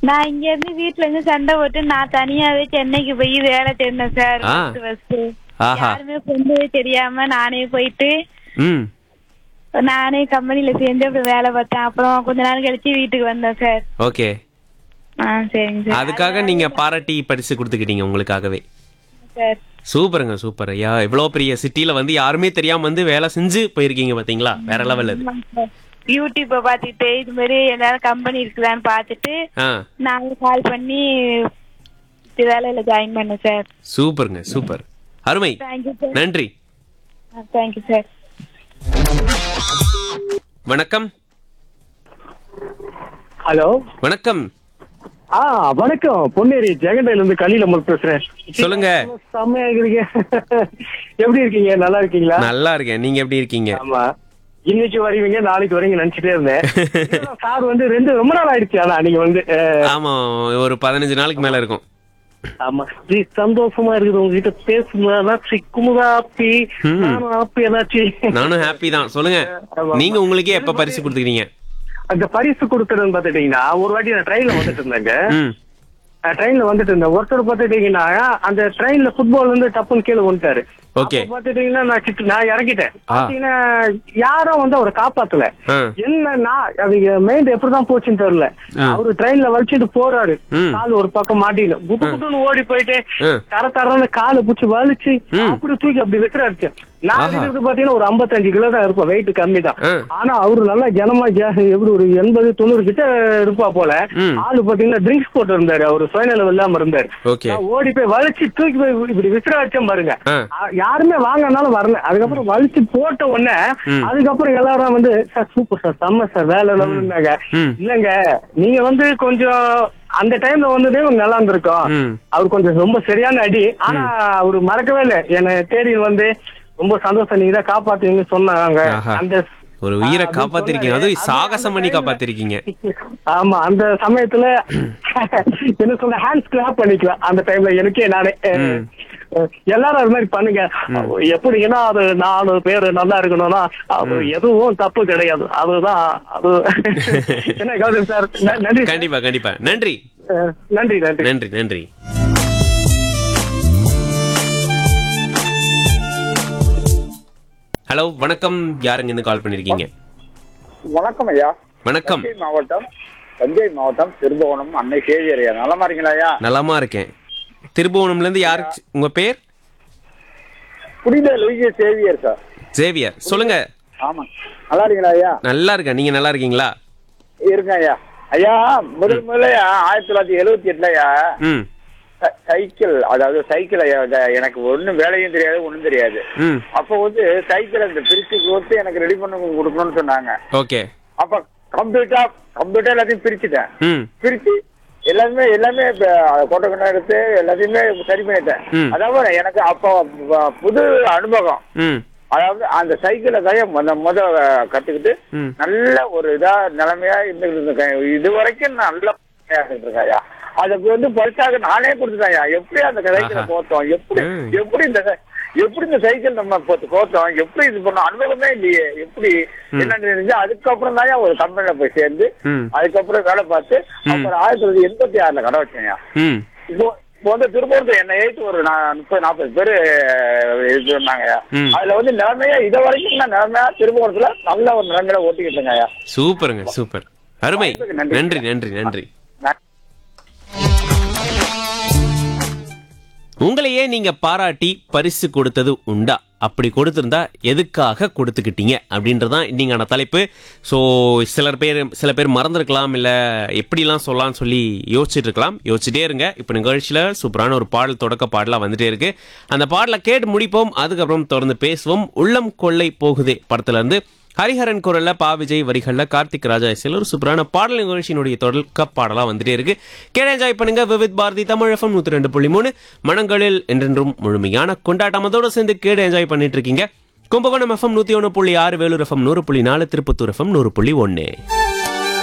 நான் இங்க இருந்து வீட்ல இருந்து சண்டை போட்டு நான் தனியாவே சென்னைக்கு போய் வேலை தேடினேன் சார் ஆ. ஃபர்ஸ்ட் ஆஹா. யாருமே கொண்டு தெரியாம நானே போயிட்டு ம் நானே கம்பெனில சேர்ந்து அப்புறம் வேலை பார்த்தேன் அப்புறம் கொஞ்ச நாள் கழிச்சு வீட்டுக்கு வந்தேன் சார் ஓகே ஆ சரிங்க சார் அதுக்காக நீங்க பாராட்டி பரிசு கொடுத்துக்கிட்டீங்க உங்களுக்காகவே சார் சூப்பருங்க சூப்பர் ஐயா இவ்வளோ பெரிய சிட்டில வந்து யாருமே தெரியாம வந்து வேலை செஞ்சு போயிருக்கீங்க பாத்தீங்களா வேற லெவல் அது ஆமாங்க சார். யூடியூப்ப பாத்துட்டு இது மாதிரி எல்லாரும் கம்பெனி இருக்குதான்னு பாத்துட்டு ஆ நாங்க கால் பண்ணி இது வேலையில ஜாயின் பண்ணேன் சார் சூப்பருங்க சூப்பர் அருமை தேங்க்யூ சார் நன்றி தேங்க்யூ சார் வணக்கம் ஹலோ வணக்கம் ஆ வணக்கம் பொன்னேரி ஜெகண்டையில இருந்து கலியில முல் பேசுறேன் சொல்லுங்க செம்மையா இருக்கிறீங்க எப்படி இருக்கீங்க நல்லா இருக்கீங்களா நல்லா இருக்கேன் நீங்க எப்படி இருக்கீங்க ஆமா இன்னைக்கு வருவீங்க நாளைக்கு வரீங்க நினைச்சிட்டே இருந்தேன் சார் வந்து ரெண்டு ரொம்ப நாள் ஆயிடுச்சு ஆனா நீங்க வந்து அஹ், ஆமா ஒரு பதினஞ்சு நாளைக்கு மேல இருக்கும் ஆமா ஜி, சந்தோஷமா இருக்குது உங்ககிட்ட பேசுனா குமுதா ஆப்பி ம். நானும் ஆப்பி ஏதாச்சும் நானும் ஹாப்பி தான் சொல்லுங்க ஆமா. நீங்க உங்களுக்கே எப்ப பரிசு கொடுத்துக்கிறீங்க அந்த பரிசு கொடுக்கறதுன்னு பாத்துட்டீங்கன்னா ஒரு வாட்டி நான் ட்ரெயின்ல வந்துட்டு இருந்தேங்க ம் ட்ரெயின்ல வந்துட்டு இருந்தேன் ஒருத்தர் பாத்துட்டீங்கன்னா அந்த ட்ரெயின்ல ஃபுட்பால் வந்து டப்புன்னு கீழே வந்துட்டாரு ஓகே அப்ப பாத்துட்டீங்கன்னா நான் சிட்டு- நான் இறங்கிட்டேன் ஆ. பாத்தீங்கன்னா யாரும் வந்து அவரை காப்பாத்தல ஆ என்னன்னா அவங்க மைண்ட் எப்படிதான் போச்சுன்னு தெரியல ஆ. அவரு ட்ரெயின்ல வலிச்சிட்டு போறாரு ம். கால் ஒரு பக்கம் மாட்டில குட்டு குட்டுன்னு ஓடி போயிட்டு ஆ. தர தரன்னு காலை புடிச்சு வலிச்சு ம். அப்படி தூக்கி அப்படி விட்டுறாரு நான் ஆஹா. இருக்கிறது பாத்தீங்கன்னா ஒரு 55 கிலோ தான் இருப்போம் வெயிட் கம்மி தான் ஆ. ஆனா அவரு நல்லா ஜனமா ஜா- எப்படி ஒரு எண்பது தொண்ணூறு கிட்ட இருப்பா போல ம். ஆளு பாத்தீங்கன்னா ட்ரிங்க்ஸ் போட்டு இருந்தாரு அவரு சுயநலம் இல்லாம இருந்தாரு ஓகே நான் ஓடி போய் வலிச்சு தூக்கி போய் இப்படி விசிற வச்சேன் பாருங்க ஆ. ஆ, யாருமே வாங்கினாலும் வரல அதுக்கப்புறம் வலிச்சு போட்ட உடனே ம். அதுக்கப்புறம் எல்லாரும் வந்து சார் சூப்பர் சார் செம்ம சார் வேலை லெவலுன்னாங்க ம். இல்லங்க நீங்க வந்து கொஞ்சம் அந்த டைம்ல வந்ததே கொஞ்சம் நல்லா இருந்திருக்கும் ம். அவர் கொஞ்சம் ரொம்ப சரியான அடி ஆனா அவரு மறக்கவே இல்லை என்னை தேடி வந்து ரொம்ப சந்தோஷம் நீங்க தான் காப்பாத்துவீங்க சொன்னாங்க ஆஹா. அந்த ஒரு உயிரை அப்படி காப்பாத்திருக்கீங்க சொன்னாரு. அதுவும் சாகசம் பண்ணி அந்த time ல- காப்பாத்திருக்கீங்க ஆமா அந்த சமயத்துல என்ன சொல்ல ஹேண்ட்ஸ் கிளாப் பண்ணிக்கலாம் அந்த டைம்ல எனக்கே நானே அஹ், அஹ், எல்லாரும் அது மாதிரி பண்ணுங்க எப்படின்னா அது நாலு பேர் நல்லா இருக்கணும்னா அது எதுவும் தப்பு கிடையாது அதுதான் அது என்ன கௌதம் சார் ந- நன்றி சார். கண்டிப்பா கண்டிப்பா நன்றி அஹ், நன்றி நன்றி நன்றி நன்றி ஹலோ வணக்கம் யாருங்க இருந்து கால் பண்ணிருக்கீங்க வணக்கம் ஐயா வணக்கம் தஞ்சை மாவட்டம் தஞ்சை மாவட்டம் திருபுவனம் அன்னை சேவியர் ஐயா நலமா இருக்கீங்களா ஐயா நலமா இருக்கேன் திருபுவனம்ல இருந்து யாரு உங்க பேர் புனித லூயிய சேவியர் சார் ஜேவியர் சொல்லுங்க ஆமா நல்லா இருக்கீங்களா ஐயா நல்லா இருக்கேன் நீங்க நல்லா இருக்கீங்களா இருக்கேன் ஐயா ஐயா முதல் முதல்ல ஆயிரத்தி தொள்ளாயிரத்தி எழுபத்தி எட்டுலயா ம் சைக்கிள் அதாவது சைக்கிள் ஐயா இத எனக்கு ஒண்ணும் வேலையும் தெரியாது ஒண்ணும் தெரியாது ம் அப்போ வந்து சைக்கிள் அந்த பிரிச்சு கொடுத்து எனக்கு ரெடி பண்ணி கொடுக்கணும்னு சொன்னாங்க ஓகே அப்ப கம்ப்யூட்டர் கம்ப்யூட்டர் எல்லாத்தையும் பிரிச்சுட்டேன் ம் பிரிச்சு எல்லாமே எல்லாமே போட்டோ கண்ணா எடுத்து எல்லாத்தையுமே சரி பண்ணிட்டேன் ம். அதாவது எனக்கு அப்போ வ- புது அனுபவம் ம் அதாவது அந்த சைக்கிளை தான் முத முத கத்துக்கிட்டு ம். நல்ல ஒரு இதா நிலைமையா இருந்துகிட்டு இருக்கேன் இது வரைக்கும் நல்ல இருந்துட்டு இருக்காயா அதுக்கு வந்து பரிசாக நானே கொடுத்துட்டேன்யா எப்படி அந்த சைக்கிளை ஆஹா. போத்தோம் எப்படி ம். எப்படி இந்த சை- எப்படி இந்த சைக்கிள் நம்ம போத்து- போத்தோம் எப்படி இது பண்ணோம் அனுபவமே இல்லையே எப்படி என்னன்னு தெரிஞ்சு அதுக்கப்புறம் தான் ஒரு கம்பெனில போய் சேர்ந்து ம். அதுக்கப்புறம் வேலை பார்த்து அப்புறம் ஆயிரத்தி தொள்ளாயிரத்தி எண்பத்தி ஆறுல கடை வச்சேன்யா ம் இப்போ இப்போ வந்து திருப்பூரத்துல என்ன ஏற்று ஒரு நா- முப்பது நாற்பது பேர் இது சொன்னாங்கய்யா ம். அதுல வந்து நிலைமையா இத வரைக்கும் நான் நிலைமையா திருப்பூரத்துல நல்ல ஒரு நிலைமையில ஓட்டிக்கிட்டு இருக்கேன்யா சூப்பருங்க சூப்பர் அருமை வாய்ப்புக்கு நன்றி. நன்றி நன்றி நன்றி நான் உங்களையே நீங்க பாராட்டி பரிசு கொடுத்தது உண்டா அப்படி கொடுத்திருந்தா எதுக்காக கொடுத்துக்கிட்டீங்க அப்படின்றதான் இன்னைக்கான தலைப்பு ஸோ சிலர் பேர் சில பேர் மறந்துருக்கலாம் இல்லை எப்படிலாம் சொல்லலாம்னு சொல்லி யோசிச்சுட்டு இருக்கலாம் யோசிச்சுட்டே இருங்க இப்போ நிகழ்ச்சியில் சூப்பரான ஒரு பாடல் தொடக்க பாடலாக வந்துட்டே இருக்கு அந்த பாடலை கேட்டு முடிப்போம் அதுக்கப்புறம் தொடர்ந்து பேசுவோம் உள்ளம் கொள்ளை போகுதே படத்துல இருந்து ஹரிஹரன் குரல்ல பா விஜய் வரிகள்ல கார்த்திக் ராஜா இசையில் ஒரு சூப்பரான பாடல் நிகழ்ச்சியினுடைய தொடக்க பாடலா வந்துட்டே இருக்கு கேட என்ஜாய் பண்ணுங்க விவித் பாரதி தமிழ் எஃப்எம் நூத்தி ரெண்டு புள்ளி மூணு மனங்களில் என்றென்றும் முழுமையான கொண்டாட்டம் அதோட சேர்ந்து கேட என்ஜாய் பண்ணிட்டு இருக்கீங்க கும்பகோணம் எஃப்எம் நூத்தி ஒன்று புள்ளி ஆறு வேலூர் எஃப்எம் நூறு புள்ளி நாலு திருப்பத்தூர் எஃப்எம் நூறு புள்ளி ஒன்று